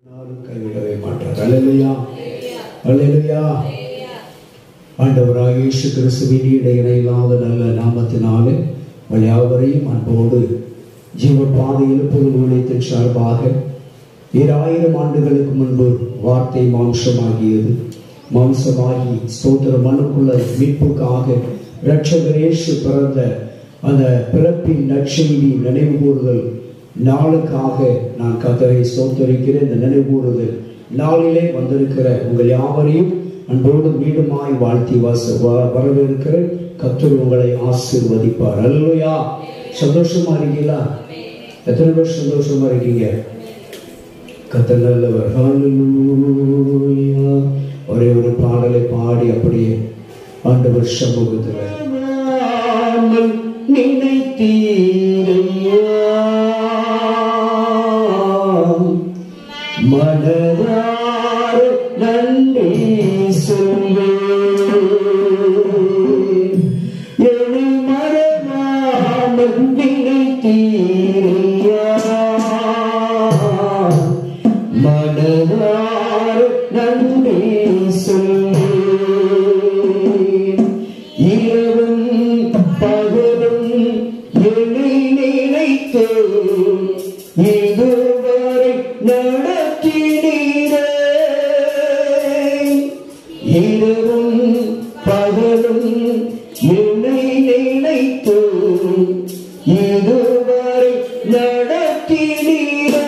யாரும் கைவிடவே மாட்டார் அல்லேலூயா அல்லேலூயா ஆண்டவராக இயேசு கிறிஸ்துவின் இடையில்லாத நல்ல நாமத்தினாலே உங்கள் யாவரையும் அன்போடு ஜீவ பாதையில் பொருள் உழைத்தின் சார்பாக ஈராயிரம் ஆண்டுகளுக்கு முன்பு வார்த்தை மாம்சமாகியது மாம்சமாகி ஸ்தோத்திர மனுக்குள்ள மீட்புக்காக இரட்சகரேசு பிறந்த அந்த பிறப்பின் நற்செய்தி நினைவு கூறுதல் நாளுக்காக நான் கத்தரை ஸ்தோத்தரிக்கிற இந்த நினைவு கூறுதல் நாளிலே வந்திருக்கிற உங்கள் யாவரையும் அன்போடு மீண்டுமாய் வாழ்த்தி வாச வ- வரவேற்கிற கத்தர் உங்களை ஆசீர்வதிப்பார் அல்லையா சந்தோஷமா இருக்கீங்களா எத்தனை பேர் சந்தோஷமா இருக்கீங்க கத்தர் நல்லவர் ஹalleluya. ஒரே ஒரு பாடலை பாடி அப்படியே ஆண்டவர் சமூகத்தில் நினைத்தீரையா மனதார நன்றி சொல்வேன் என்னை மறவாமல் நினைத்தீரையா மனதார நன்றி சொல்வேன் இரவும் பகலும் என்னை நினைத்து இதுவரை நடத்தினீரே இரவும் பகலும் என்னை நினைத்து இதுவரை நடத்தினீரே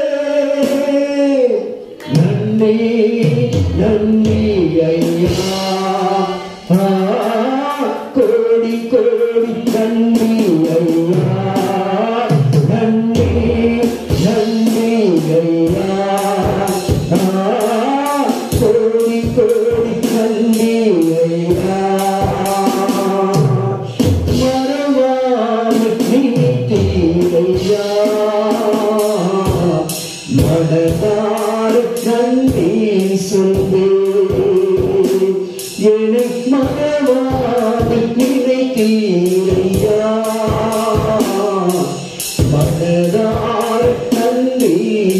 நன்றி நன்றி ஐயா ஆ, கோடி கோடி நன்றி ஐயா நன்றி நன்றி ஐயா ஆ, கோடி கோடி நன்றி ஐயா மறவாமல் நினைத்தீரையா மனதார நன்றி சொல்வேன் என்னை மறவாமல் நினைத்தீரையா மனதார நன்றி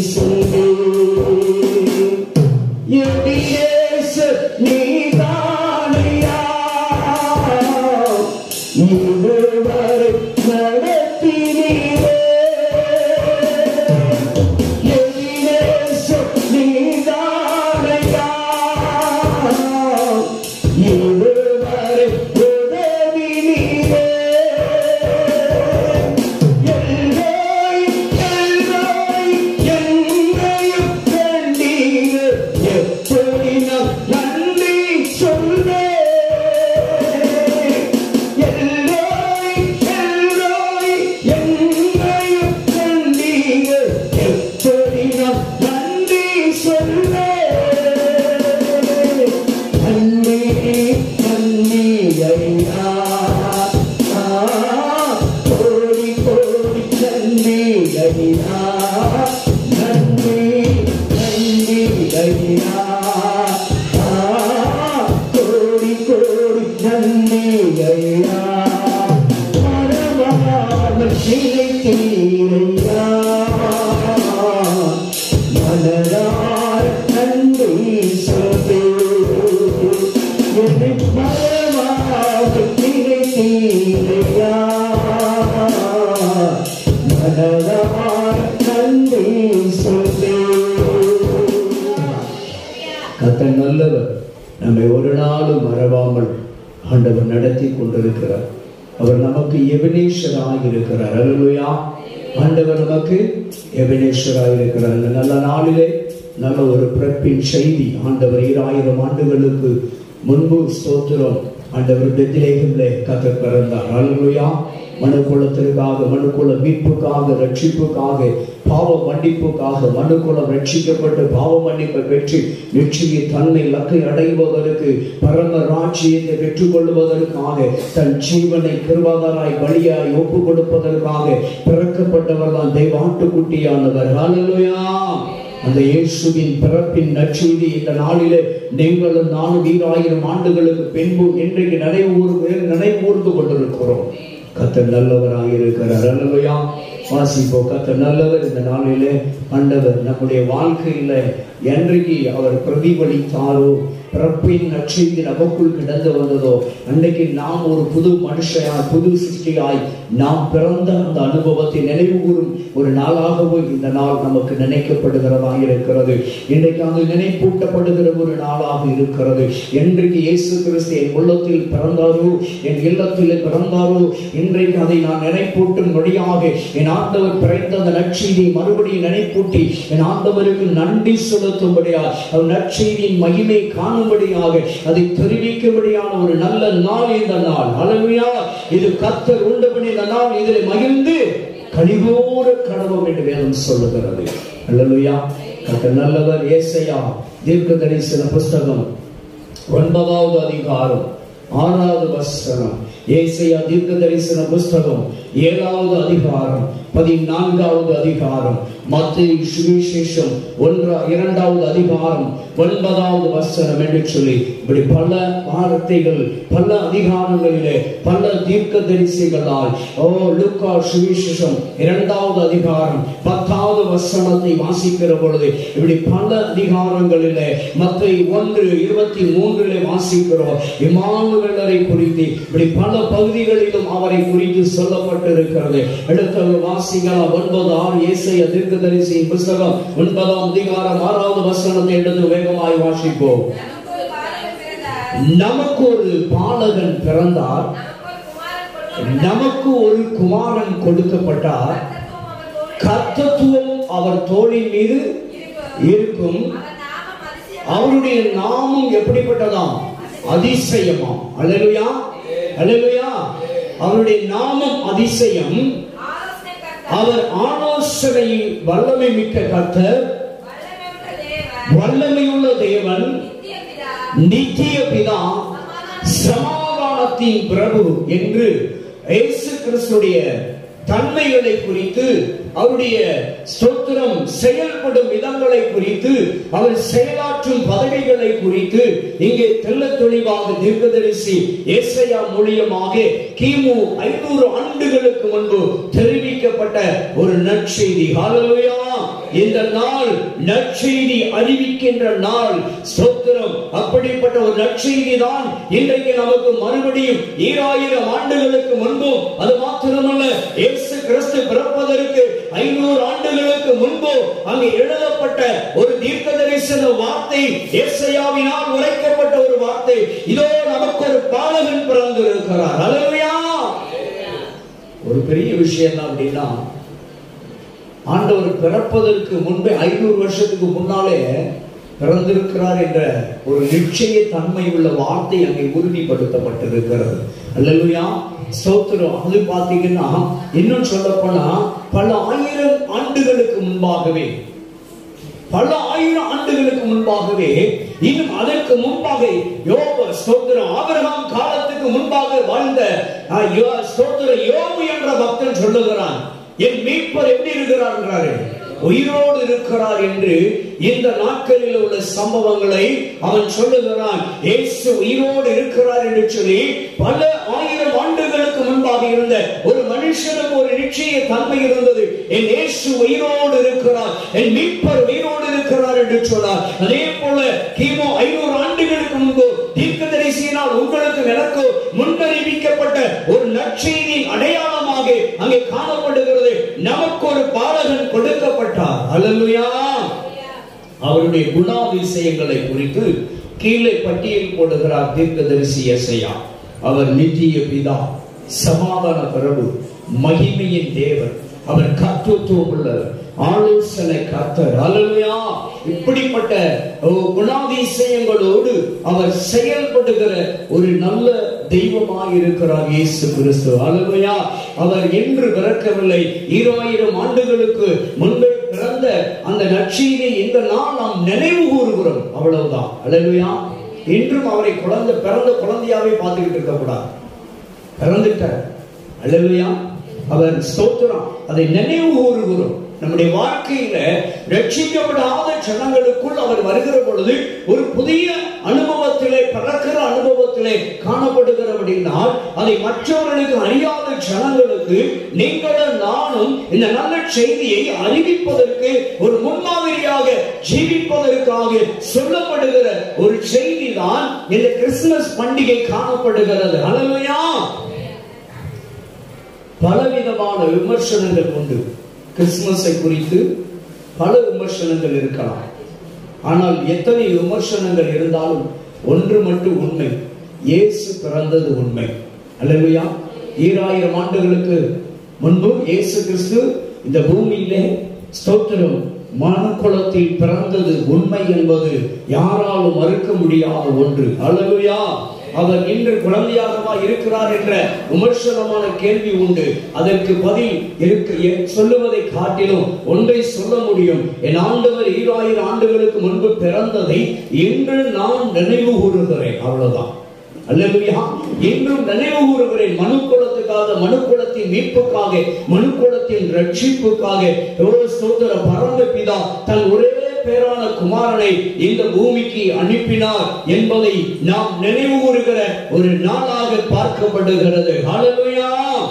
சொல்வேன் எபிரேச நீதானையா இதுவரை நடத்தினீரே எபிரேச நீதானையா இதுவரை உதவினீரே எல்லோய் எல்லோய் என்னையும் கண்டீர் எப்படி நான் நன்றி சொல்வேன் எல்லோய் எல்லோய் என்னையும் கண்டீர் எப்படி நான் நன்றி சொல்வேன் நன்றி நன்றி ஐயா ஆ, கோடி கோடி நன்றி ஐயா நன்றி நன்றி ஐயா ஆ, கோடி கோடி நன்றி ஐயா மறவாமல் நினைத்தீரையா மனதார நன்றி சொல்வேன் என்னை மறவாமல் நினைத்தீரையா மனதார நன்றி சொல்வேன் கத்தர் நல்லவர் நம்மை ஒரு நாளும் மறவாமல் ஆண்டவர் நடத்தி கொண்டிருக்கிறார் அவர் நமக்கு எபினேஸ்வராக இருக்கிறார் அல்லா ஆண்டவர் நமக்கு எபினேஸ்வராக இருக்கிறார் இந்த நல்ல நாளிலே நல்ல ஒரு பிறப்பின் செய்தி ஆண்டவர் ஈராயிரம் ஆண்டுகளுக்கு முன்பு ஸ்தோத்திரம் ஆண்டவர் பெத்திலேகம்லே கத்தர் பிறந்தார் அல்லா மனுக்குலத்திற்காக மனுக்குல மீட்புக்காக ரட்சிப்புக்காக பாவ மன்னிப்புக்காக மனுக்குலம் ரட்சிக்கப்பட்டு பாவ மன்னிப்பை பெற்று வெற்றியை தன்னை இலக்கை அடைவதற்கு பரம ராட்சியத்தை பெற்றுக்கொள்வதற்காக தன் ஜீவனை கிருபாதாராய் பலியாய் ஒப்பு கொடுப்பதற்காக பிறக்கப்பட்டவர் தான் தெய்வாட்டுக்குட்டியானவர் ஹalleluya அந்த இயேசுவின் பிறப்பின் நற்செய்தி இந்த நாளிலே நீங்களும் நானும் ஈராயிரம் ஆண்டுகளுக்கு பின்பு இன்றைக்கு நினைவு நினைவூர்ந்து கொண்டிருக்கிறோம் கத்தர் நல்லவராக இருக்கிறார் அல்லவையா வாசிப்போ கத்தர் நல்லவர் இந்த நாளிலே ஆண்டவர் நம்முடைய வாழ்க்கையில என்றைக்கு அவர் பிரதிபலித்தாரோ பிறப்பின் நற்செய்தி நமக்குள் கிடந்து வந்ததோ அன்னைக்கு நாம் ஒரு புது மனுஷயாய் புது சிருஷ்டியாய் நாம் பிறந்த அந்த அனுபவத்தை நினைவு கூறும் ஒரு நாளாகவோ இந்த நாள் நமக்கு நினைக்கப்படுகிறதாக இருக்கிறது இன்றைக்கு அது நினைப்பூட்டப்படுகிற ஒரு நாளாக இருக்கிறது என்றைக்கு இயேசு கிறிஸ்து என் உள்ளத்தில் பிறந்தாரோ என் இல்லத்தில் பிறந்தாரோ இன்றைக்கு அதை நான் நினைப்பூட்டும்படியாக என் ஆண்டவர் பிறந்த அந்த நற்செய்தியை மறுபடியும் நினைப்பூட்டி என் ஆண்டவருக்கு நன்றி செலுத்தும்படியாக அவர் நற்செய்தியின் மகிமை காணும்படியாக அதை தெரிவிக்கும்படியான ஒரு நல்ல நாள் இந்த நாள் அழமையா இது கத்தர் உண்டபடி இந்த நாள் இதில் மகிழ்ந்து கனிவோடு கடவுள் என்று வேதம் சொல்லுகிறது அல்லலுயா கத்தர் நல்லவர் ஏசையா தீர்க்க தரிசன புஸ்தகம் ஒன்பதாவது அதிகாரம் ஆறாவது வசனம் ஏசையா தீர்க்க தரிசன புஸ்தகம் ஏழாவது அதிகாரம் பதினான்காவது அதிகாரம் மத்திய சுவிசேஷம் ஒன்றா இரண்டாவது அதிகாரம் ஒன்பதாவது வசனம் என்று சொல்லி இப்படி பல வார்த்தைகள் பல அதிகாரங்களிலே பல தீர்க்க தரிசிகளால் ஓ லுக்கா சுவிசேஷம் இரண்டாவது அதிகாரம் பத்தாவது வசனத்தை வாசிக்கிற பொழுது இப்படி பல அதிகாரங்களிலே மத்திய ஒன்று இருபத்தி மூன்றிலே வாசிக்கிறோம் இமானுவலரை குறித்து இப்படி பல பகுதிகளிலும் அவரை குறித்து சொல்லப்பட்டிருக்கிறது அடுத்த வாசிக்கலாம் ஒன்பது ஆறு ஏசைய தீர்க்கதரிசி புஸ்தகம் ஒன்பதாம் அதிகாரம் ஆறாவது வசனத்தை எடுத்து வேகமாய் வாசிப்போம் நமக்கு ஒரு பாலகன் பிறந்தார் நமக்கு ஒரு குமாரன் நமக்கு ஒரு குமாரன் பிறந்தார் நமக்கு ஒரு குமாரன் கொடுக்கப்பட்டார் கொடுக்கப்பட்டார் கர்த்தத்துவம் அவர் கர்த்தத்துவம் அவர் தோளில் தோளின் மீது இருக்கும். இருக்கும் அவர் நாமம் அதிசயம் அவருடைய நாமம் எப்படிப்பட்டதாம் அதிசயமாம் அல்லேலூயா அல்லேலூயா அவருடைய நாமம் அதிசயம் ஆலோசனைக்கர்த்தர், அவர் ஆலோசனையில் வல்லமை மிக்க கர்த்தர் வல்லமையுள்ள தேவன், வல்லமையுள்ள தேவன் நித்திய பிதா, நித்திய பிதா சமாதானத்தின் பிரபு என்று இயேசு கிறிஸ்துடைய தன்மைகளை குறித்து அவருடைய ஸ்தோத்திரம் செயல்படும் விதங்களை குறித்து அவர் செயலாற்றும் பதவிகளை குறித்து இங்கே தெள்ள தெளிவாக தீர்க்கதரிசி ஏசையா மூலியமாக கிமு ஐநூறு ஆண்டுகளுக்கு முன்பு தெரிவிக்கப்பட்ட ஒரு நற்செய்தி ஹalleluya இந்த நாள் நற்செய்தி அறிவிக்கின்ற நாள் ஸ்தோத்திரம் அப்படிப்பட்ட ஒரு நற்செய்தி தான் இன்றைக்கு நமக்கு மறுபடியும் ஈராயிரம் ஆண்டுகளுக்கு முன்பும் அது மாத்திரமல்ல இயேசு கிறிஸ்து பிறப்பதற்கு ஐநூறு ஆண்டுகளுக்கு முன்பு அங்கு எழுதப்பட்ட ஒரு தீர்க்க தரிசன வார்த்தை ஏசையாவினால் உரைக்கப்பட்ட ஒரு வார்த்தை இதோ நமக்கு ஒரு பாலகன் பிறந்திருக்கிறார் அல்லேலூயா ஒரு பெரிய விஷயம் என்ன அப்படின்னா ஆண்டவர் பிறப்பதற்கு முன்பே ஐநூறு வருஷத்துக்கு முன்னாலே பிறந்திருக்கிறார் என்ற ஒரு நிச்சய தன்மை உள்ள வார்த்தை அங்கே உறுதிப்படுத்தப்பட்டிருக்கிறது அல்லேலூயா ஸ்தோத்திரம் அது பார்த்தீங்கன்னா இன்னும் சொல்ல போனா பல ஆயிரம் ஆண்டுகளுக்கு முன்பாகவே பல ஆயிரம் ஆண்டுகளுக்கு முன்பாகவே இன்னும் அதற்கு முன்பாக யோப ஸ்தோத்திரம் ஆபிரகாம் காலத்துக்கு முன்பாக வாழ்ந்த ஆ, யோ- ஸ்தோத்திரம் யோபு என்ற பக்தன் சொல்லுகிறான் என் மீட்பர் எப்படி இருக்கிறார் என்றாரு உயிரோடு இருக்கிறார் என்று இந்த நாட்களில் உள்ள சம்பவங்களை அவன் சொல்லுகிறான் இயேசு உயிரோடு இருக்கிறார் என்று சொல்லி பல ஆயிரம் ஆண்டுகளுக்கு முன்பாக இருந்த ஒரு மனுஷனுக்கு ஒரு நிச்சய தன்மை இருந்தது என் இயேசு உயிரோடு இருக்கிறார் என் மீட்பர் உயிரோடு இருக்கிறார் என்று சொன்னார் அதே போல கிமு ஐநூறு ஆண்டுகளுக்கு முன்பு தீர்க்கதரிசியினால் உங்களுக்கு எனக்கு முன்னறிவிக்கப்பட்ட ஒரு நற்செய்தியின் அடையாளமாக அங்கே காணப்படுகிறது நமக்கு ஒரு பாலகன் கொடுக்கப்பட்டார் அல்லேலூயா அவருடைய குணாதிசயங்களை குறித்து கீழே பட்டியல் போடுகிறார் தீர்க்கதரிசி எசையா அவர் நித்திய பிதா சமாதான பிரபு மகிமையின் தேவன் அவர் கர்த்தத்துவம் உள்ளவர் ஆலோசனை கர்த்தர் அல்லேலூயா இப்படிப்பட்ட ஒரு குணாதிசயங்களோடு அவர் செயல்படுகிற ஒரு நல்ல தெய்வமாய் இருக்கிறார் இயேசு கிறிஸ்து அல்லேலூயா அவர் என்று பிறக்கவில்லை ஈராயிரம் ஆண்டுகளுக்கு முன்பே பிறந்த அந்த நற்செய்தியை இந்த நாள் நாம் நினைவு கூறுகிறோம் அவ்வளவுதான் அல்லேலூயா இன்றும் அவரை குழந்தை பிறந்த குழந்தையாவே பார்த்துக்கிட்டு இருக்கக்கூடாது பிறந்துட்டார் அல்லேலூயா அவர் ஸ்தோத்திரம் அதை நினைவு கூறுகிறோம் நம்முடைய வாழ்க்கையில ரட்சிக்கப்படாத ஜனங்களுக்குள் அவர் வருகிற பொழுது ஒரு புதிய அனுபவத்திலே பிறக்கிற அனுபவத்திலே காணப்படுகிறபடினால் அதை மற்றவர்களுக்கு அறியாத ஜனங்களுக்கு நீங்களும் நானும் இந்த நல்ல செய்தியை அறிவிப்பதற்கு ஒரு முன்மாதிரியாக ஜீவிப்பதற்காக சொல்லப்படுகிற ஒரு செய்தி தான் இந்த கிறிஸ்துமஸ் பண்டிகை காணப்படுகிறது அல்லையா பலவிதமான விமர்சனங்கள் உண்டு கிறிஸ்துமஸை குறித்து பல விமர்சனங்கள் இருக்கலாம் ஆனால் எத்தனை விமர்சனங்கள் இருந்தாலும் ஒன்று மட்டும் உண்மை இயேசு பிறந்தது உண்மை அல்லையா ஈராயிரம் ஆண்டுகளுக்கு முன்பு இயேசு கிறிஸ்து இந்த பூமியிலே ஸ்தோத்திரம் மனக்குளத்தில் பிறந்தது உண்மை என்பது யாராலும் மறுக்க முடியாத ஒன்று அல்லையா அவர் இன்று குழந்தையாகவா இருக்கிறார் என்ற விமர்சனமான கேள்வி உண்டு அதற்கு பதில் இருக்கு சொல்லுவதை காட்டிலும் ஒன்றை சொல்ல முடியும் என் ஆண்டவர் ஈராயிரம் ஆண்டுகளுக்கு முன்பு பிறந்ததை இன்று நான் நினைவு கூறுகிறேன் அவ்வளவுதான் அல்லேலூயா இன்றும் நினைவு கூறுகிறேன் மனு குலத்துக்காக மனு குலத்தின் மீட்புக்காக மனு குலத்தின் ரட்சிப்புக்காக எவ்வளவு ஸ்தோத்திர பரமபிதா தன் ஒரே பேரான குமாரனை இந்த பூமிக்கு அனுப்பினார் என்பதை நாம் நினைவு கூறுகிற ஒரு நாளாக பார்க்கப்படுகிறது ஹalleluya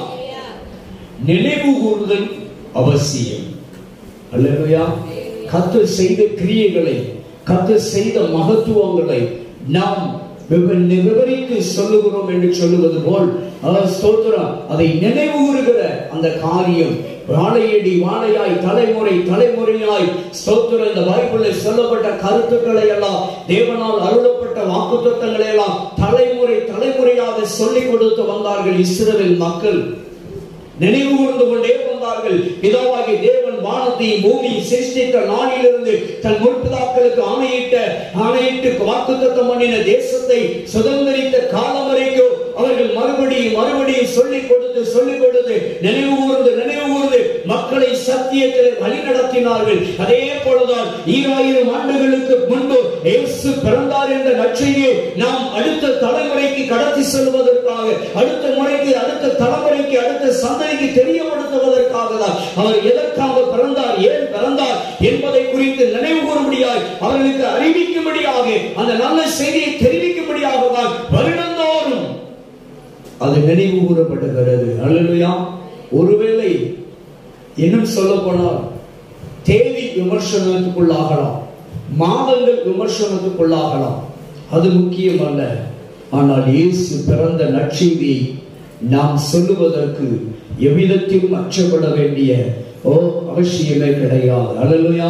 நினைவு கூறுதல் அவசியம் அல்லேலூயா கத்து செய்த கிரியைகளை கத்து செய்த மகத்துவங்களை நாம் விவ- விவரித்து சொல்லுகிறோம் என்று சொல்லுவது போல் அதாவது ஸ்தோத்திரம் அதை நினைவு கூறுகிற அந்த காரியம் வாழையடி வாழையாய் தலைமுறை தலைமுறையாய் ஸ்தோத்திரம் இந்த பைபிளில் சொல்லப்பட்ட கருத்துக்களை எல்லாம் தேவனால் அருளப்பட்ட வாக்குத்தத்தங்களை எல்லாம் தலைமுறை தலைமுறையாக சொல்லிக் கொடுத்து வந்தார்கள் இஸ்ரவேல் மக்கள் நினைவு கூர்ந்து கொண்டே வந்தார்கள் பிதாவாகி தேவன் வானத்தையும் பூமியை சிருஷ்டித்த நாளிலிருந்து தன் முற்பிதாக்களுக்கு ஆணையிட்ட ஆணையிட்டு வாக்குத்தத்தம் பண்ணின தேசத்தை சுதந்திரித்த காலம் வரைக்கும் அவர்கள் மறுபடியும் மறுபடியும் சொல்லிக் கொடுத்து சொல்லிக் கொடுத்து நினைவு கூர்ந்து நினைவு கூர்ந்து மக்களை சத்தியத்தில் வழி நடத்தினார்கள் அதே போலதான் ஈராயிரம் ஆண்டுகளுக்கு முன்பு இயேசு பிறந்தார் என்ற நற்செய்தியை நாம் அடுத்த தலைமுறைக்கு கடத்தி செல்வதற்காக அடுத்த முறைக்கு அடுத்த தலைமுறைக்கு அடுத்த சந்ததிக்கு தெரியப்படுத்துவதற்காக தான் அவர் எதற்காக பிறந்தார் ஏன் பிறந்தார் என்பதை குறித்து நினைவு கூறும்படியாய் அவர்களுக்கு அறிவிக்கும்படியாக அந்த நல்ல செய்தியை தெரிவிக்கும்படியாக தான் வருடந்தோறும் அது நினைவு கூறப்படுகிறது அல்லேலூயா ஒருவேளை இன்னும் சொல்ல போனால் தேதி விமர்சனத்துக்குள்ளாகலாம் மாதங்கள் விமர்சனத்துக்குள்ளாகலாம் அது முக்கியம் அல்ல ஆனால் இயேசு பிறந்த நற்செய்தியை நாம் சொல்லுவதற்கு எவ்விதத்திலும் அச்சப்பட வேண்டிய ஓ அவசியமே கிடையாது அல்லேலூயா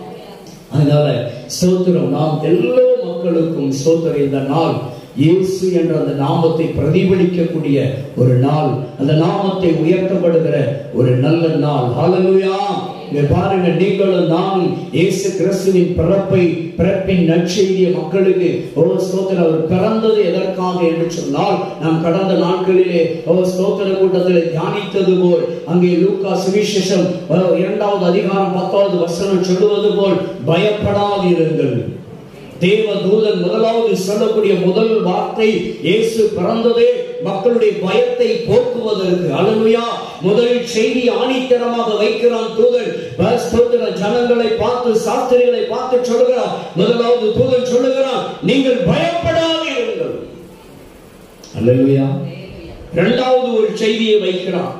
அதனால ஸ்தோத்திரம் நாம் எல்லா மக்களுக்கும் ஸ்தோத்திரம் இந்த நாள் இயேசு என்ற அந்த நாமத்தை பிரதிபலிக்கக்கூடிய ஒரு நாள் அந்த நாமத்தை உயர்த்தப்படுகிற ஒரு நல்ல நாள் ஹalleluya இங்க பாருங்க நீங்களும் நானும் இயேசு கிறிஸ்துவின் பிறப்பை பிறப்பின் நற்செய்திய மக்களுக்கு ஓ ஸ்தோத்திரம் அவர் பிறந்தது எதற்காக என்று சொன்னால் நாம் கடந்த நாட்களிலே ஓ ஸ்தோத்திர கூட்டத்தில் தியானித்தது போல் அங்கே லூக்கா சுவிசேஷம் ஓ, இரண்டாவது அதிகாரம் பத்தாவது வசனம் சொல்லுவது போல் பயப்படாதிருங்கள் தேவ தூதன் முதலாவது சொல்லக்கூடிய முதல் வார்த்தை இயேசு பிறந்ததே மக்களுடைய பயத்தை போக்குவதற்கு அல்லேலூயா முதலில் செய்தி ஆணித்தரமாக வைக்கிறான் தூதன் பஸ் ஸ்தோத்திர ஜனங்களை பார்த்து சாஸ்திரிகளை பார்த்து சொல்லுகிறான் முதலாவது தூதன் சொல்லுகிறான் நீங்கள் பயப்படாதீர்கள் அல்லேலூயா இரண்டாவது ஒரு செய்தியை வைக்கிறான்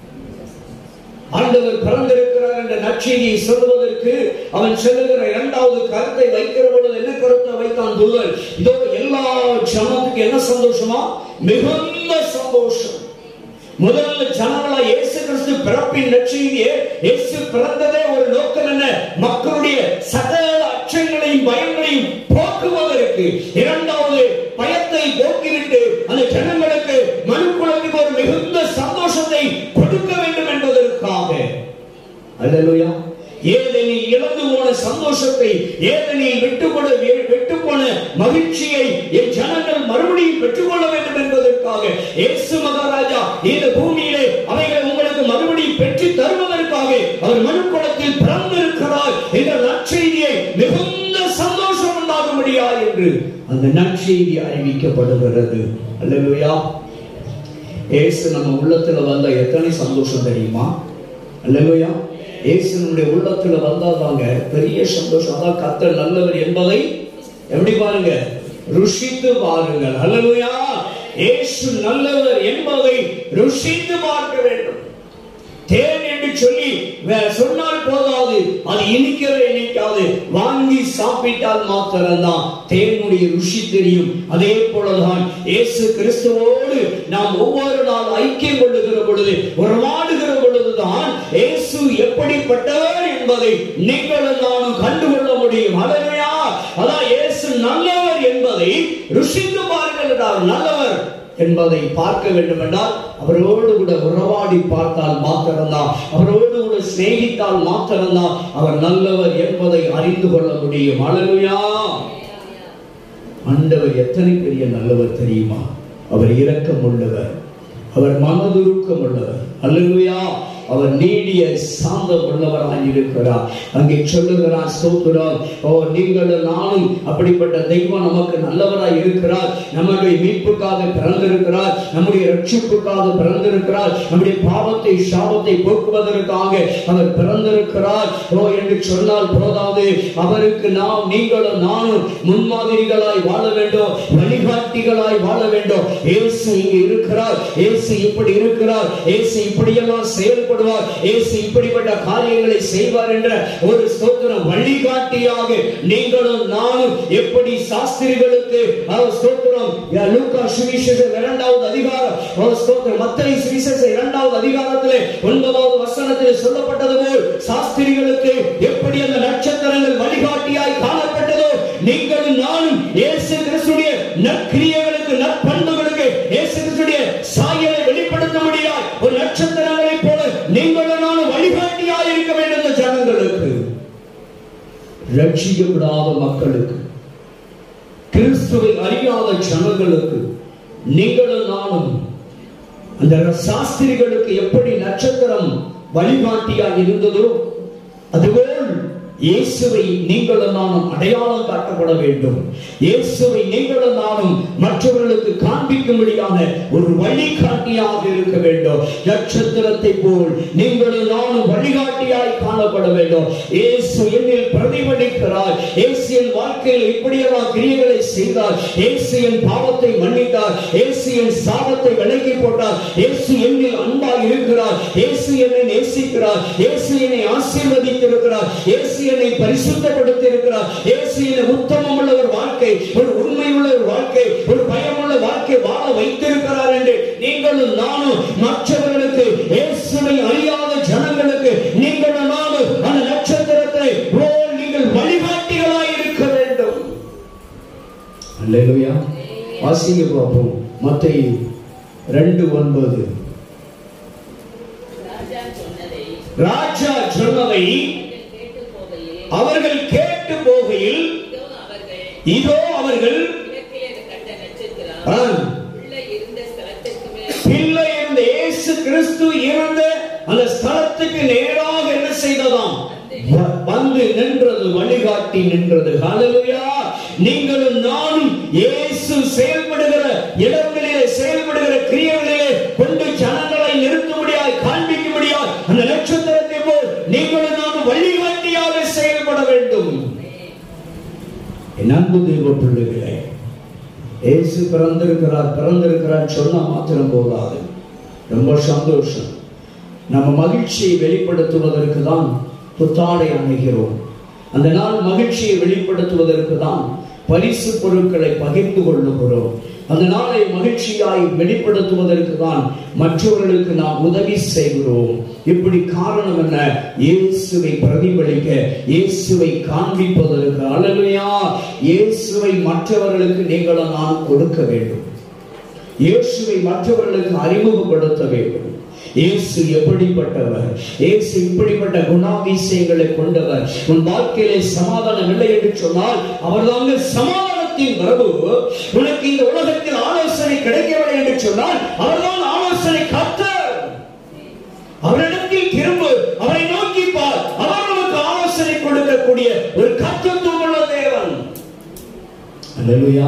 ஆண்டவர் பிறந்திருக்கிறார் என்ற நற்செய்தியை சொல்வதற்கு அவன் சொல்லுகிற இரண்டாவது கருத்தை வைக்கிற பொழுது என்ன கருத்தை வைத்தான் தூதன் இதோ எல்லா ஜனத்துக்கு என்ன சந்தோஷமா மிகுந்த சந்தோஷம் முதல்ல ஜனங்களா இயேசு கிறிஸ்து பிறப்பின் நற்செய்தியே இயேசு பிறந்ததே ஒரு நோக்கம் என்ன மக்களுடைய சகல அச்சங்களையும் பயங்களையும் போக்குவதற்கு இரண்டாவது பயத்தை போக்கிவிட்டு அந்த ஜனங்களுக்கு மனுக்குலத்துக்கு ஒரு மிகுந்த சந்தோஷத்தை கொடுக்க வேண்டும் என்பதற்காக அல்லேலூயா ஏதெனில் இழந்து போன சந்தோஷத்தை ஏதெனில் விட்டு கொடு விட்டு போன மகிழ்ச்சியை என் ஜனங்கள் மறுபடியும் பெற்றுக்கொள்ள வேண்டும் என்பதற்காக இயேசு மகாராஜா இந்த பூமியிலே அவைகளை உங்களுக்கு மறுபடியும் பெற்று தருவதற்காக அவர் மனுக்குளத்தில் பிறந்திருக்கிறார் என்ற நற்செய்தியை மிகுந்த சந்தோஷம் உண்டாகும்படியா என்று அந்த நற்செய்தி அறிவிக்கப்படுகிறது அல்லேலூயா இயேசு நம்ம உள்ளத்துல வந்தா எத்தனை சந்தோஷம் தெரியுமா அல்லேலூயா இயேசு நம்முடைய உள்ளத்துல வந்தாதாங்க பெரிய சந்தோஷம் அதான் கர்த்தர் நல்லவர் என்பதை எப்படி பாருங்க ருஷித்து பாருங்கள் அல்லேலூயா இயேசு நல்லவர் என்பதை ருசித்து பார்க்க வேண்டும் தேன் என்று சொல்லி வே- சொன்னால் போதாது அது இனிக்கவே இனிக்காது வாங்கி சாப்பிட்டால் மாத்திரம்தான் தேனுடைய ருசி தெரியும் அதே போலதான் இயேசு கிறிஸ்துவோடு நாம் ஒவ்வொரு நாள் ஐக்கியம் கொள்ளுகிற பொழுது உறவாடுகிற பொழுதுதான் இயேசு எப்படிப்பட்டவர் என்பதை நீங்களும் நானும் கண்டுகொள்ள முடியும் அலையா அதான் இயேசு நல்லவர் என்பதை ருசித்து பாருங்கள் என்றார் நல்லவர் என்பதை பார்க்க வேண்டும் என்றால் அவரோடு கூட உறவாடி பார்த்தால் மாத்திரம்தான் அவரோடு கூட சிநேகித்தால் மாத்திரம்தான் அவர் நல்லவர் என்பதை அறிந்து கொள்ள முடியும் அழகுயா ஆண்டவர் எத்தனை பெரிய நல்லவர் தெரியுமா அவர் இரக்கம் உள்ளவர் அவர் மனதுருக்கம் உள்ளவர் அல்லேலூயா அவர் நீடிய சாந்தம் உள்ளவராய் இருக்கிறார் அங்கே சொல்லுகிறார் ஸ்தோத்திரம் ஓ நீங்களும் நானும் அப்படிப்பட்ட தெய்வம் நமக்கு நல்லவராய் இருக்கிறார் நம்முடைய மீட்புக்காக பிறந்திருக்கிறார் நம்முடைய ரட்சிப்புக்காக பிறந்திருக்கிறார் நம்முடைய பாவத்தை சாபத்தை போக்குவதற்காக அவர் பிறந்திருக்கிறார் ஓ என்று சொன்னால் போதாது அவருக்கு நாம் நீங்களும் நானும் முன்மாதிரிகளாய் வாழ வேண்டும் வழிகாட்டிகளாய் வாழ வேண்டும் இயேசு இங்கே இருக்கிறார் இயேசு இப்படி இருக்கிறார் இயேசு இப்படியெல்லாம் செயல்படுவார் இயேசு இப்படிப்பட்ட காரியங்களை செய்வார் என்ற ஒரு ஸ்தோத்திரம் வழிகாட்டியாக நீங்களும் நானும் எப்படி சாஸ்திரிகளுக்கு அவர் ஸ்தோத்திரம் யா, லூக்கா சுவிசேஷம் இரண்டாவது அதிகாரம் அவர் ஸ்தோத்திரம் மத்தேயு சுவிசேஷம் இரண்டாவது அதிகாரத்திலே ஒன்பதாவது வசனத்தில் சொல்லப்பட்டது போல் சாஸ்திரிகளுக்கு எப்படி அந்த நட்சத்திரங்கள் வழிகாட்டியாய் காணப்பட்டதோ நீங்களும் நானும் இயேசு கிறிஸ்துடைய நற்கிரியைகளுக்கு நற்பண்புகளுக்கு இயேசு கிறிஸ்துடைய சாயலை வெளிப்படுத்த முடியாது ஒரு நட்சத்திரங்களைப் போல நீங்களும் நானும் வழிகாட்டியாய் இருக்க வேண்டும் இந்த ஜனங்களுக்கு ரட்சிக்கப்படாத மக்களுக்கு கிறிஸ்துவை அறியாத ஜனங்களுக்கு நீங்களும் நானும் அந்த சாஸ்திரிகளுக்கு எப்படி நட்சத்திரம் வழிகாட்டியாக இருந்ததோ அதுபோல் இயேசுவை நீங்களும் நானும் அடையாளம் காட்டப்பட வேண்டும் இயேசுவை நீங்களும் நானும் மற்றவர்களுக்கு காண்பிக்கும்படியான ஒரு வழிகாட்டியாக இருக்க வேண்டும் நட்சத்திரத்தை போல் நீங்களும் நானும் வழிகாட்டியாய் காணப்பட வேண்டும் இயேசு என்னில் பிரதிபலிக்கிறார் இயேசு என் வாழ்க்கையில் இப்படியெல்லாம் கிரியைகளை செய்தார் இயேசு என் பாவத்தை மன்னித்தார் இயேசு என் சாபத்தை விலக்கி போட்டார் இயேசு என்னில் அன்பாய் இருக்கிறார் இயேசு என்னை நேசிக்கிறார் இயேசு என்னை ஆசீர்வதித்திருக்கிறார் இயேசு என்னை பரிசுத்தப்படுத்தி இருக்கிறார் இயேசு என்னை உத்தமம் உள்ள ஒரு வாழ்க்கை ஒரு உண்மை உள்ள ஒரு வாழ்க்கை ஒரு பயமுள்ள வாழ்க்கை வாழ வைத்திருக்கிறார் என்று நீங்களும் நானும் மற்றவர்களுக்கு இயேசுவை அறியாத ஜனங்களுக்கு நீங்களும் நானும் அந்த நட்சத்திரத்தை போல் நீங்கள் வழிகாட்டிகளாய் இருக்க வேண்டும் அல்லேலூயா வாசிங்க பார்ப்போம் மத்தேயு ரெண்டு ஒன்பது ராஜா சொன்னதை ராஜா சொன்னதை அவர்கள் கேட்டு போகையில் அவர்கள் கேட்டு போகையில் இதோ அவர்கள் இதோ அவர்கள் கிழக்கிலே கண்ட நட்சத்திரம் ஆ, உள்ள இருந்த ஸ்தலத்திற்கு மேல் பிள்ளை இருந்த இயேசு கிறிஸ்து இருந்த அந்த ஸ்தலத்துக்கு நேராக என்ன செய்ததாம் வ- வந்து நின்றது வழிகாட்டி நின்றது ஹalleluya நீங்களும் நானும் இயேசு செயல்படுகிற இடங்களிலே செயல்படுகிற கிரியைகளிலே கொண்டு ஜனங்களை நிறுத்தும்படியாய் காண்பிக்கும்படியாய் அந்த நட்சத்திரத்தை போல் நீங்களும் நானும் வழிகாட்டியாக செயல்பட வேண்டும் என் அன்பு தெய்வ பிள்ளைகளே இயேசு பிறந்திருக்கிறார் பிறந்திருக்கிறார் சொன்னா மாத்திரம் போதாது ரொம்ப சந்தோஷம் நம்ம மகிழ்ச்சியை வெளிப்படுத்துவதற்கு தான் புத்தாடை அணுகிறோம் அந்த நாள் மகிழ்ச்சியை வெளிப்படுத்துவதற்கு தான் பரிசு பொருட்களை பகிர்ந்து கொள்ளுகிறோம் அந்த நாளை மகிழ்ச்சியாய் வெளிப்படுத்துவதற்கு தான் மற்றவர்களுக்கு நாம் உதவி செய்கிறோம் இப்படி காரணம் என்ன இயேசுவை பிரதிபலிக்க இயேசுவை காண்பிப்பதற்கு அழகையா இயேசுவை மற்றவர்களுக்கு நீங்களும் நான் கொடுக்க வேண்டும் இயேசுவை மற்றவர்களுக்கு அறிமுகப்படுத்த வேண்டும் இயேசு எப்படிப்பட்டவர் இயேசு இப்படிப்பட்ட குணாதிசயங்களை கொண்டவர் உன் வாழ்க்கையிலே சமாதானம் இல்லை என்று சொன்னால் அவர்தாங்க சமாதானத்தின் பிரபு உனக்கு இந்த உலகத்தில் ஆலோசனை கிடைக்கவில்லை என்று சொன்னால் அவர்தான் ஆலோசனை கர்த்தர் அவரிடத்தில் திரும்ப அவரை நோக்கி பார் அவர் நமக்கு ஆலோசனை கொடுக்கக்கூடிய ஒரு கர்த்தத்துவம் உள்ள தேவன் அல்லேலூயா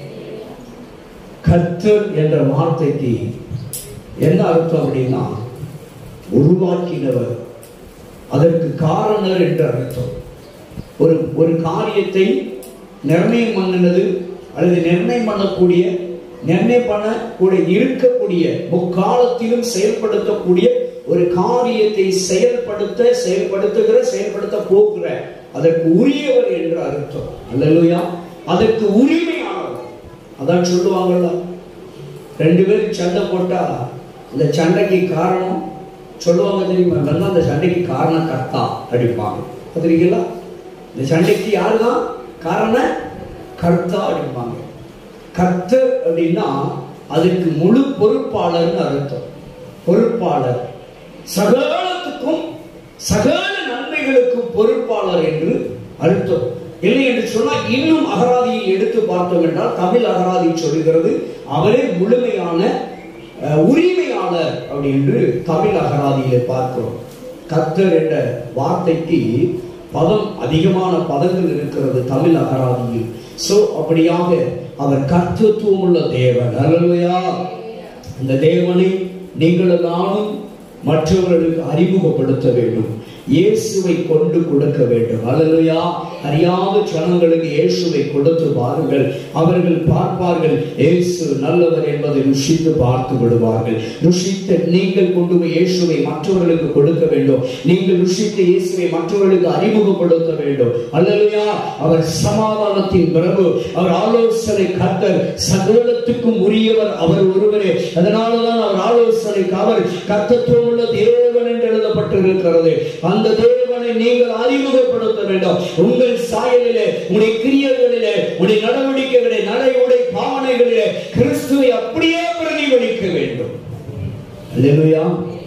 கர்த்தர் என்ற வார்த்தைக்கு என்ன அர்த்தம் அப்படின்னா உருவாக்கினவர் அதற்கு காரணர் என்று அர்த்தம் ஒரு ஒரு காரியத்தை நிர்ணயம் பண்ணினது அல்லது நிர்ணயம் பண்ணக்கூடிய நிர்ணயம் பண்ண கூட இருக்கக்கூடிய முக்காலத்திலும் செயல்படுத்தக்கூடிய ஒரு காரியத்தை செயல்படுத்த செயல்படுத்துகிற செயல்படுத்த போகிற அதற்கு உரியவர் என்று அர்த்தம் அல்லையா அதற்கு உரிமையானவர் அதான் சொல்லுவாங்கல்ல ரெண்டு பேரும் சண்டை போட்டா இந்த சண்டைக்கு காரணம் சொல்லுவாங்க தெரியுமா நல்லா அந்த சண்டைக்கு காரணம் கர்த்தா அடிப்பாங்க பார்த்துருக்கீங்களா இந்த சண்டைக்கு யாரு தான் காரண கர்த்தா அடிப்பாங்க கர்த்தர் அப்படின்னா அதுக்கு முழு பொறுப்பாளர்னு அர்த்தம் பொறுப்பாளர் சகலத்துக்கும் சகல நன்மைகளுக்கும் பொறுப்பாளர் என்று அர்த்தம் இல்லை என்று சொன்னால் இன்னும் அகராதியை எடுத்து பார்த்தோம் என்றால் தமிழ் அகராதி சொல்கிறது அவரே முழுமையான அஹ், உரிமையாளர் அப்படி என்று தமிழ் அகராதியிலே பார்க்கிறோம் கர்த்தர் என்ற வார்த்தைக்கு பதம் அதிகமான பதங்கள் இருக்கிறது தமிழ் அகராதியில் சோ அப்படியாக அவர் கர்த்தத்துவம் உள்ள தேவன் அல்லையா இந்த தேவனை நீங்கள் நானும் மற்றவர்களுக்கு அறிமுகப்படுத்த வேண்டும் இயேசுவை கொண்டு கொடுக்க வேண்டும் அல்லையா அறியாத ஜனங்களுக்கு இயேசுவை கொடுத்து பாருங்கள் அவர்கள் பார்ப்பார்கள் இயேசு நல்லவர் என்பதை ருஷித்து பார்த்து விடுவார்கள் ருஷித்த நீங்கள் கொண்டு போய் இயேசுவை மற்றவர்களுக்கு கொடுக்க வேண்டும் நீங்கள் ருஷித்த இயேசுவை மற்றவர்களுக்கு அறிமுகப்படுத்த வேண்டும் அல்லையா அவர் சமாதானத்தின் பிரபு அவர் ஆலோசனை கர்த்தர் சகலத்துக்கும் உரியவர் அவர் ஒருவரே அதனாலதான் அவர் ஆலோசனைக்கு அவர் கர்த்தத்துவம் உள்ள தேவன் என்று எழுதப்பட்டிருக்கிறது அந்த தேவனை நீங்கள் அறிமுகப்படுத்த வேண்டும் உங்கள் சாயலிலே உடைய கிரியைகளிலே உடைய நடவடிக்கைகளிலே நடை உடை பாவனைகளிலே கிறிஸ்துவை அப்படியே பிரதிபலிக்க வேண்டும் அல்லேலூயா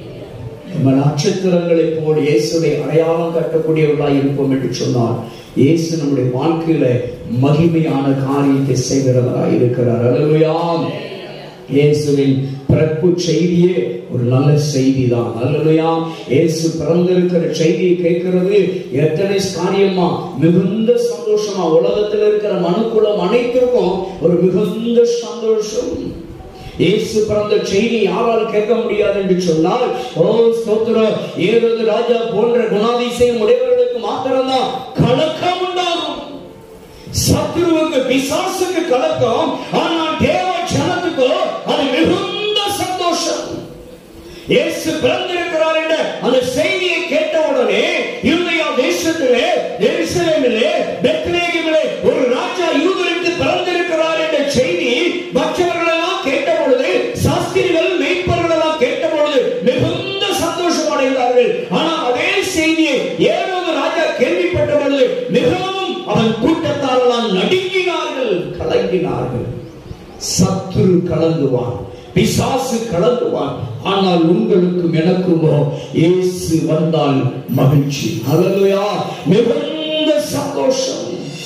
நம்ம நட்சத்திரங்களைப் போல் இயேசுவை அடையாளம் கட்டக்கூடியவர்களாய் இருப்போம் என்று சொன்னார் இயேசு நம்முடைய வாழ்க்கையில மகிமையான காரியத்தை செய்கிறவராய் இருக்கிறார் அல்லேலூயா இயேசுவின் பிறப்பு செய்தியே ஒரு நல்ல செய்தி தான் அல்லையா இயேசு பிறந்திருக்கிற செய்தியை கேட்கிறது எத்தனை காரியமா மிகுந்த சந்தோஷமா உலகத்தில் இருக்கிற மனுக்குலம் அனைத்திற்கும் ஒரு மிகுந்த சந்தோஷம் இயேசு பிறந்த செய்தி யாரால் கேட்க முடியாது என்று சொன்னால் ஓ ஸ்தோத்திரம் ஏறது ராஜா போன்ற குணாதிசயம் உடையவர்களுக்கு மாத்திரம்தான் கலக்கம் உண்டாகும் சத்ருவுக்கு பிசாசுக்கு கலக்கம் ஆனால் தேவ ஜனத்துக்கோ அது மிகுந்த சந்தோஷம் இயேசு பிறந்திருக்கிறார் என்ற அந்த செய்தியை கேட்ட உடனே யூதயா தேசத்திலே எருசலேமிலே பெத்லேகமிலே ஒரு ராஜா யூதருக்கு பிறந்திருக்கிறார் என்ற செய்தி மற்றவர்கள் எல்லாம் கேட்ட பொழுது சாஸ்திரிகள் மெய்ப்பர்கள் எல்லாம் கேட்ட பொழுது மிகுந்த சந்தோஷம் அடைந்தார்கள் ஆனால் அதே செய்தியை ஏழாவது ராஜா கேள்விப்பட்ட பொழுது மிகவும் அவன் கூட்டத்தாரெல்லாம் நடுங்கினார்கள் கலங்கினார்கள் சத்துரு கலங்குவான் பிசாசு கலங்குவான் ஆனால் உங்களுக்கும் எனக்குமோ இயேசு வந்தால் மகிழ்ச்சி அல்லேலூயா மிகுந்த சந்தோஷம்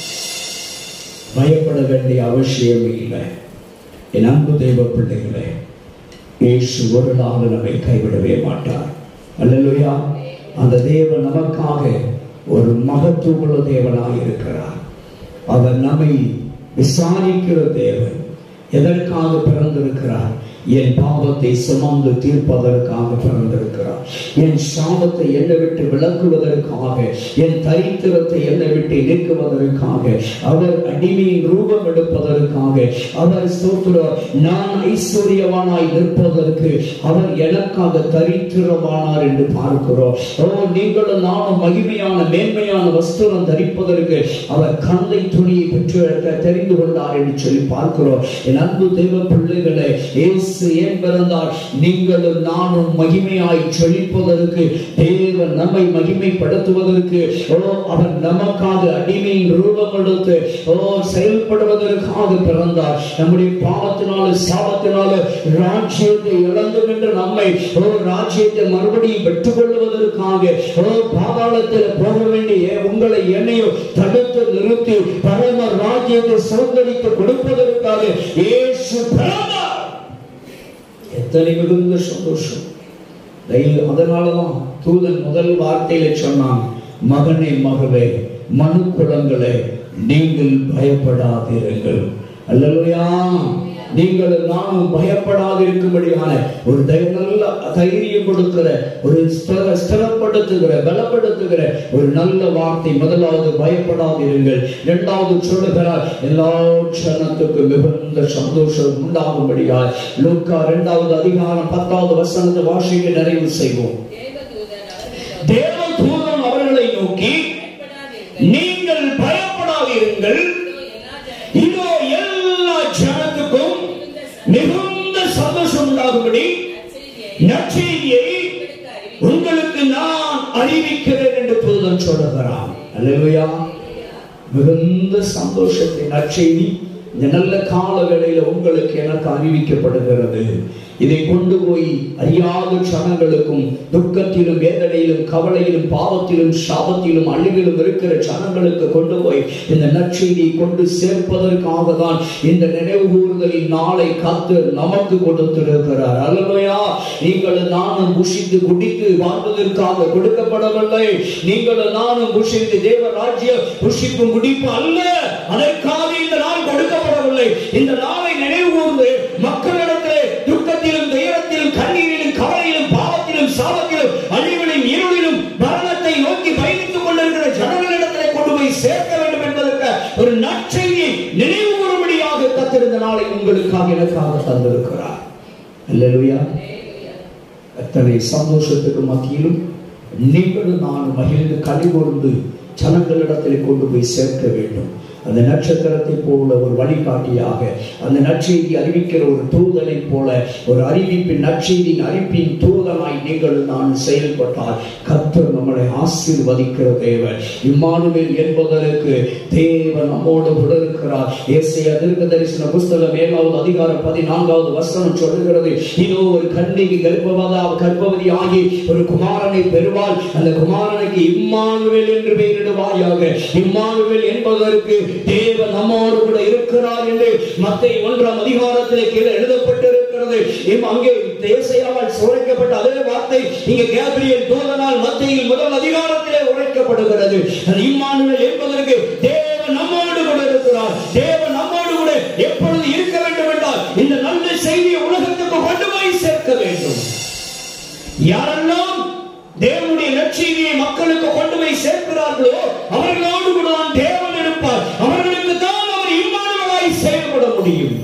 பயப்பட வேண்டிய அவசியம் இல்லை என் அன்பு தெய்வ பிள்ளைகளே இயேசு ஒரு நாள் நம்மை கைவிடவே மாட்டார் அல்லேலூயா அந்த தேவன் நமக்காக ஒரு மகத்துவமுள்ள தேவனாய் இருக்கிறார் அவர் நம்மை விசாரிக்கிற தேவன் எதற்காக பிறந்திருக்கிறார் என் பாவத்தை சுமந்து தீர்ப்பதற்காக பிறந்திருக்கிறார் என் சாபத்தை என்னை விட்டு விளக்குவதற்காக என் தரித்திரத்தை என்னை விட்டு நீக்குவதற்காக அவர் அடிமையின் ரூபம் எடுப்பதற்காக அவர் ஸ்தோத்திரம் நான் ஐஸ்வர்யவானாய் நிற்பதற்கு அவர் எனக்காக தரித்திரமானார் என்று பார்க்கிறோம் ஓ நீங்களும் நானும் மகிமையான மேன்மையான வஸ்திரம் தரிப்பதற்கு அவர் கந்தை துணியை பெற்று தெரிந்து கொண்டார் என்று சொல்லி பார்க்கிறோம் என் அன்பு தெய்வ பிள்ளைகளே இயேசு ஏன் பிறந்தார் நீங்களும் நானும் மகிமையாய் செழிப்பதற்கு தேவன் நம்மை மகிமைப்படுத்துவதற்கு ஓ அவர் நமக்காக அடிமையின் ரூபம் எடுத்து ஓ செயல்படுவதற்காக பிறந்தார் நம்முடைய பாவத்தினால சாபத்தினால ராஜ்யத்தை இழந்து என்று நம்மை ஓ ராஜ்யத்தை மறுபடியும் பெற்றுக் கொள்வதற்காக ஓ பாதாளத்தில் போக வேண்டிய உங்களை என்னையும் தடுத்து நிறுத்தி பரம ராஜ்யத்தை சுதந்திரித்து கொடுப்பதற்காக இயேசு பிறந்தார் எத்தனை மிகுந்த சந்தோஷம் தைரியம் அதனாலதான் தூதன் முதல் வார்த்தையில சொன்னான் மகனே மகளே மனு குலங்களே நீங்கள் பயப்படாதீர்கள் அல்லையா நீங்களும் நானும் பயப்படாதிருக்கும்படியான ஒரு தை- நல்ல தைரியம் கொடுக்கிற ஒரு ஸ்திர- ஸ்திரப்படுத்துகிற பலப்படுத்துகிற ஒரு நல்ல வார்த்தை முதலாவது பயப்படாதிருங்கள் இரண்டாவது சொல்லுகிறார் எல்லா க்ஷணத்துக்கும் மிகுந்த சந்தோஷம் உண்டாகும்படியால் லூக்கா இரண்டாவது அதிகாரம் பத்தாவது வசனத்தை வாசிக்க நிறைவு செய்வோம் தேவதூதன் அவர்களை நோக்கி, தேவதூதன் அவர்களை நோக்கி பயப்படாதீர்கள். நீங்கள் பயப்படாதிருங்கள் இதோ எல்லா இதோ எல்லா ஜனத்துக்கும் ஜனத்துக்கும் மிகுந்த சந்தோஷம் உண்டாகும்படி நற்செய்தியை நற்செய்தியை உங்களுக்கு அறிவிக்கிறேன். உங்களுக்கு நான் அறிவிக்கிறேன் என்று தூதன் சொல்லுகிறான் அல்லேலூயா மிகுந்த சந்தோஷத்தை நற்செய்தி இந்த நல்ல கால வேளையில உங்களுக்கு எனக்கு அறிவிக்கப்படுகிறது இதை கொண்டு போய் அறியாத சனங்களுக்கும் துக்கத்திலும் வேதனையிலும் கவலையிலும் பாவத்திலும் சாபத்திலும் அழிவிலும் இருக்கிற சனங்களுக்கு கொண்டு போய் இந்த நற்செய்தியை கொண்டு சேர்ப்பதற்காக தான் இந்த நினைவு கூறுதலின் நாளை காத்து நமக்கு கொடுத்திருக்கிறார் அல்லையா நீங்களும் நானும் புஷித்து குடித்து வாழ்வதற்காக கொடுக்கப்படவில்லை நீங்களும் நானும் புஷித்து தேவ ராஜ்ய புஷிப்பு முடிப்பு அல்ல அதற்காக இந்த நாள் கொடுக்கப்படவில்லை இந்த நாளை நினைவு கூர்ந்து மக்களிடத்திலே துக்கத்திலும் துயரத்திலும் கண்ணீரிலும் கவலையிலும் பாவத்திலும் சாபத்திலும் அழிவிலும் இருளிலும் மரணத்தை நோக்கி பயணித்துக் கொண்டிருக்கிற ஜனங்களிடத்திலே கொண்டு போய் சேர்க்க வேண்டும் என்பதற்கு ஒரு நற்செய்தியை நினைவு கூறும்படியாக கத்திருந்த நாளை உங்களுக்காக எனக்காக தந்திருக்கிறார் அல்லேலூயா அத்தனை சந்தோஷத்துக்கு மத்தியிலும் நீங்களும் நான் மகிழ்ந்து கலிகொண்டு ஜனங்களிடத்தில் கொண்டு போய் சேர்க்க வேண்டும் அந்த நட்சத்திரத்தை போல ஒரு வழிகாட்டியாக அந்த நற்செய்தி அறிவிக்கிற ஒரு தூதனை போல ஒரு அறிவிப்பின் நற்செய்தியின் அறிவிப்பின் தூதனாய் நீங்கள் நான் செயல்பட்டால் கர்த்தர் நம்மளை ஆசீர்வதிக்கிற தேவன் இம்மானுவேல் என்பதற்கு தேவன் நம்மோடு கூட இருக்கிறார் ஏசையா தீர்க்க தரிசன புஸ்தகம் ஏழாவது அதிகாரம் பதினான்காவது வசனம் சொல்லுகிறது இதோ ஒரு கண்ணிக்கு கர்ப்பவதா கர்ப்பவதி ஆகி ஒரு குமாரனை பெறுவாள் அந்த குமாரனுக்கு இம்மானுவேல் என்று பெயரிடுவாயாக இம்மானுவேல் என்பதற்கு தேவன் நம்மோடு கூட இருக்கிறார் என்று மத்திய ஒன்றாம் அதிகாரத்திலே கீழே எழுதப்பட்டிருக்கிறது இம் அங்கே தேசையால் உரைக்கப்பட்ட அதே வார்த்தை இங்கே கேப்ரியல் தூதனால் மத்தியில் முதல் அதிகாரத்திலே உரைக்கப்படுகிறது அது இம்மானுவேல் என்பதற்கு தேவன் நம்மோடு கூட இருக்கிறார் தேவன் நம்மோடு கூட எப்பொழுது இருக்க வேண்டும் என்றால் இந்த நல்ல செய்தியை உலகத்துக்கு கொண்டு போய் சேர்க்க வேண்டும் யாரெல்லாம் தேவனுடைய நற்செய்தியை மக்களுக்கு கொண்டு போய் சேர்க்கிறார்களோ அவர்களோடு கூட நான் தேவன் இருப்பார் அவர்களுக்கு தான் அவர் இம்மானுவலாய் செயல்பட முடியும்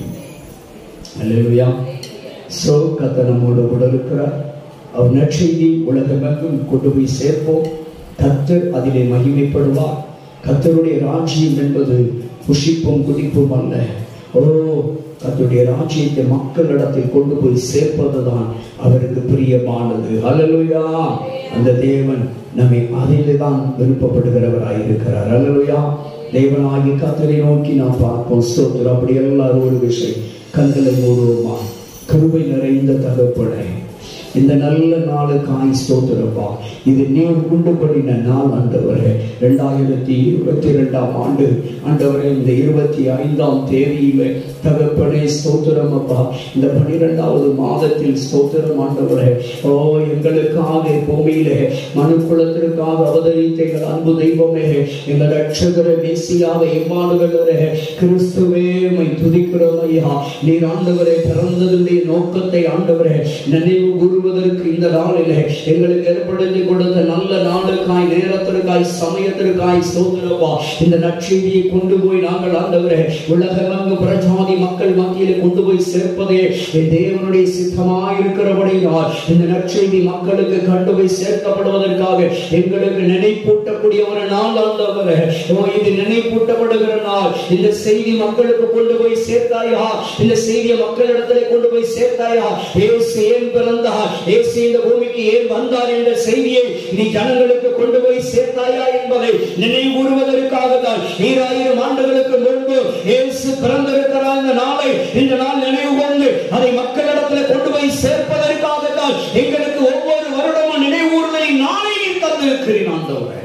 அல்லேலூயா சோ கத்த நம்மோடு கூட இருக்கிறார் அவர் நற்செய்தி உலகமெங்கும் கொண்டு போய் சேர்ப்போம் கத்தர் அதிலே மகிமைப்படுவார் கத்தருடைய ராஜ்யம் என்பது புஷிப்பும் குதிப்பும் அல்ல ஓ கத்தருடைய ராஜ்யத்தை மக்களிடத்தில் கொண்டு போய் சேர்ப்பதுதான் அவருக்கு பிரியமானது அல்லேலூயா அந்த தேவன் நம்மை அதிலே தான் விருப்பப்படுகிறவராய் இருக்கிறார் அல்லேலூயா தேவனாகி கத்தரை நோக்கி நாம் பார்ப்போம் ஸ்தோத்திரம் அப்படி எல்லாரும் ஒரு விஷயம் கண்களை மூடுவோமா கிருபை நிறைந்த தகப்படை இந்த நல்ல நாளுக்காய் ஸ்தோத்திரப்பா இது நீர் உண்டு பண்ணின நாள் ஆண்டவரே ரெண்டாயிரத்தி இருபத்தி ரெண்டாம் ஆண்டு ஆண்டவரே இந்த இருபத்தி ஐந்தாம் தேதியில தகப்பனே ஸ்தோத்திரம் அப்பா இந்த பனிரெண்டாவது மாதத்தில் ஸ்தோத்திரம் ஆண்டவரே ஓ எங்களுக்காக பூமியிலே மனுக்குலத்திற்காக அவதரித்த எங்கள் அன்பு தெய்வமே எங்கள் ரட்சகர மேசியாக இம்மானுகளே கிறிஸ்துவே உம்மை துதிக்கிறோம் ஐயா நீர் ஆண்டவரே பிறந்ததுடைய நோக்கத்தை ஆண்டவரே நினைவு கூறுவதற்கு இந்த நாளிலே எங்களுக்கு ஏற்படுத்தி கொடுத்த நல்ல நாளுக்காய் நேரத்திற்காய் சமயத்திற்காய் சோதரவா இந்த நற்செய்தியை கொண்டு போய் நாங்கள் ஆண்டவரே உலகமெங்கு பிரஜாதி மக்கள் மத்தியிலே கொண்டு போய் சேர்ப்பதே என் தேவனுடைய சித்தமாயிருக்கிறபடியால் இந்த நற்செய்தி மக்களுக்கு கண்டு போய் சேர்க்கப்படுவதற்காக எங்களுக்கு நினைப்பூட்டக்கூடிய ஒரு நாள் ஆண்டவரே ஓ, இது நினைப்பூட்டப்படுகிற நாள் இந்த செய்தி மக்களுக்கு கொண்டு போய் சேர்த்தாயா இந்த செய்தியை மக்களிடத்திலே கொண்டு போய் சேர்த்தாயா இயேசு ஏன் பிறந்தார் இயேசு இந்த பூமிக்கு ஏன் வந்தார் என்ற செய்தியை நீ ஜனங்களுக்கு கொண்டு போய் சேர்த்தாயா என்பதை நினைவு கூறுவதற்காக தான் ஈராயிரம் ஆண்டுகளுக்கு முன்பு இயேசு பிறந்திருக்கிறார் இந்த நாளை இந்த நாள் நினைவு கொண்டு அதை மக்களிடத்தில் கொண்டு போய் சேர்ப்பதற்காக தான் எங்களுக்கு ஒவ்வொரு வருடமும் நினைவு கூறுதலை நாளை நீ தந்திருக்கிறேன் ஆண்டவரே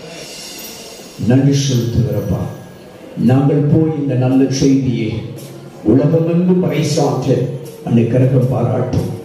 நன்றி செலுத்துகிறப்பா நாங்கள் போய் இந்த நல்ல செய்தியை உலகமெங்கும் பறைசாற்ற அன்னை கரகம் பாராட்டும்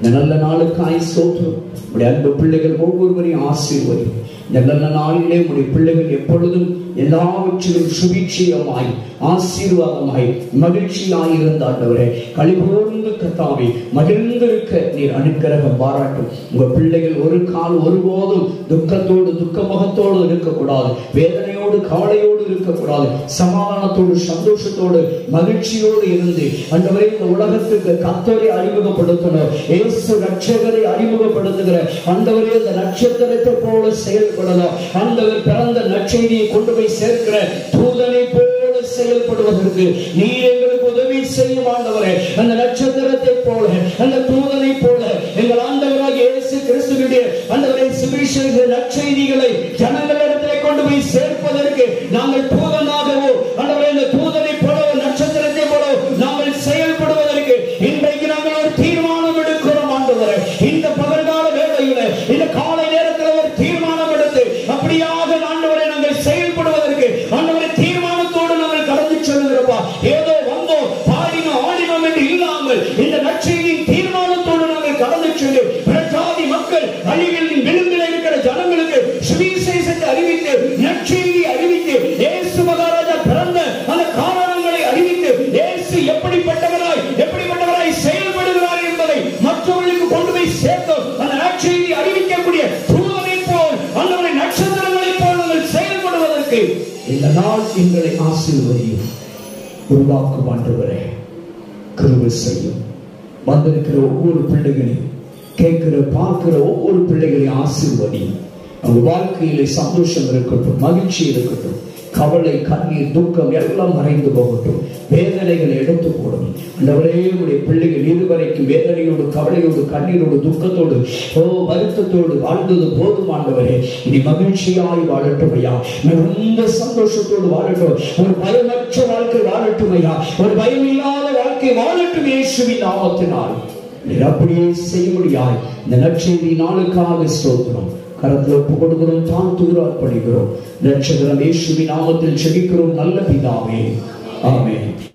இந்த நல்ல நாளுக்காய் சோற்றம் உடைய அன்பு பிள்ளைகள் ஒவ்வொருவரையும் ஆசீர்வதி இந்த நல்ல நாளிலே உடைய பிள்ளைகள் எப்பொழுதும் எல்லாவற்றிலும் சுபீட்சியமாய் ஆசீர்வாதமாய் மகிழ்ச்சியாய் இருந்த ஆண்டவரே கழிவோர்ந்து கத்தாவே மகிழ்ந்திருக்க நீர் அனுக்கிரகம் பாராட்டும் உங்க பிள்ளைகள் ஒரு கால் ஒருபோதும் துக்கத்தோடு துக்க முகத்தோடு இருக்கக்கூடாது வேதனையோடு கவலையோடு இருக்கக்கூடாது சமாதானத்தோடு சந்தோஷத்தோடு மகிழ்ச்சியோடு இருந்து ஆண்டவரே இந்த உலகத்துக்கு கத்தரை அறிமுகப்படுத்தணும் இயேசு ரட்சகரை அறிமுகப்படுத்துகிற ஆண்டவரே இந்த நட்சத்திரத்தை போல செயல்படணும் ஆண்டவர் பிறந்த நற்செய்தியை கொண்டு போய் சேர்க்கிற தூதனை போல செயல்படுவதற்கு நீ எங்களுக்கு உதவி செய்யும் ஆண்டவரே அந்த நட்சத்திரத்தை போல அந்த தூதனை போல எங்கள் ஆண்டவராக இயேசு கிறிஸ்துவினுடைய ஆண்டவரை சுவிசேஷ நற்செய்திகளை ஜனங்களிடத்திலே கொண்டு போய் சேர்ப்பதற்கு நாங்கள் தூதனாகவோ ஆண்டவரே இந்த தூதனை போலவோ நட்சத்திரத்தை போலவோ நாங்கள் செயல்படுவதற்கு இன்றைக்கு நாங்கள் ஒரு தீர்மானம் எடுக்கிறோம் ஆண்டவரே இந்த பகல்கால வேளையில இந்த காலை நேரத்தில் ஒரு தீர்மானம் எடுத்து அப்படியாக ஆண்டவரை நாங்கள் செயல்படுவதற்கு ஆண்டவரை தீர்மானத்தோடு நாங்கள் கடந்து செல்கிறோம் ஏதோ வந்தோம் பாடினோம் ஆடினோம் என்று இல்லாமல் இந்த நற்செய்தியின் தீர்மானத்தோடு நாங்கள் கடந்து சென்று பிரஜாதி மக்கள் அழிகளின் விளிம்பில் இருக்கிற ஜனங்களுக்கு சுவிசேஷத்தை அறிவித்து நற்செய்தி அறிவித்து இயேசு மகாராஜா பிறந்த அந்த காரணங்களை அறிவித்து இயேசு எப்படிப்பட்டவராய் எப்படிப்பட்டவராய் செயல்படுகிறார் என்பதை மற்றவர்களுக்கு கொண்டு போய் சேர்த்தோம் அந்த நற்செய்தி அறிவிக்கக்கூடிய தூதனை போல் அந்தவரை நட்சத்திரங்களை போல் நாங்கள் செயல்படுவதற்கு இந்த நாள் எங்களை ஆசீர்வதியும் உருவாக்கும் ஆண்டவரே கிருபை செய்யும் வந்திருக்கிற ஒவ்வொரு பிள்ளைகளையும் கேட்கிற பார்க்கிற ஒவ்வொரு பிள்ளைகளையும் ஆசீர்வதியும் அவங்க வாழ்க்கையிலே சந்தோஷம் இருக்கட்டும் மகிழ்ச்சி இருக்கட்டும் கவலை கண்ணீர் துக்கம் எல்லாம் மறைந்து போகட்டும் வேதனைகளை எடுத்து போடும் அந்தவரே உடைய பிள்ளைகள் இதுவரைக்கும் வேதனையோடு கவலையோடு கண்ணீரோடு துக்கத்தோடு ஓ வருத்தத்தோடு வாழ்ந்தது போதும் ஆண்டவரே இனி மகிழ்ச்சியாய் வாழட்டும் ஐயா மிகுந்த சந்தோஷத்தோடு வாழட்டும் ஒரு பயமற்ற வாழ்க்கை வாழட்டும் ஐயா ஒரு பயமில்லாத வாழ்க்கை வாழட்டும் இயேசுவின் நாமத்தினால் நீர் அப்படியே செய்ய முடியாய் இந்த நற்செய்தி நாளுக்காக ஸ்தோத்திரம் கரத்தில் ஒப்பு கொடுக்கிறோம் தான் தூரால் படிக்கிறோம் ரட்சகரம் இயேசுவின் நாமத்தில் செபிக்கிறோம் நல்ல பிதாவே ஆமென்